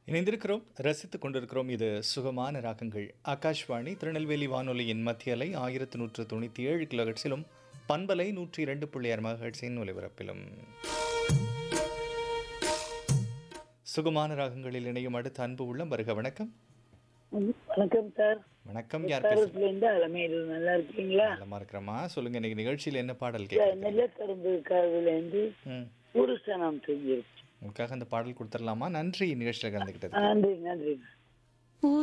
இணைந்திருக்கிறோம் ரசித்துக் கொண்டிருக்கிறோம் இது சுகமான ராகங்கள் ஆகாஷ்வாணி திருநெல்வேலி வானொலியின் மத்திய அலை ஆயிரத்து நூற்று தொண்ணூற்றி ஏழு கிலோஹெட்ஸிலும் பண்பலை நூற்றி இரண்டு புள்ளி ஆறு மகட்ஸின் ஒலிபரப்பிலும் சுகமான ராகங்களில் இணையும் அடுத்த அன்பு உள்ளம் வருக வணக்கம் வணக்கம் சார் வணக்கம் யார் பேசுறீங்க கருப்புல இருந்து அலமேலு நல்லா இருக்கீங்களா நலமா இருக்கிறோமா சொல்லுங்க இன்னைக்கு நிகழ்ச்சியில் என்ன பாடல் சார், கேட்க நெல்லக்கரும்பு காதுல இருந்து ம் புருஷனம் செஞ்சிருக்கு உங்களுக்காக அந்த பாடல் கொடுத்துடலாமா நன்றி நிகழ்ச்சியில் கலந்துக்கிட்டது நன்றி நன்றி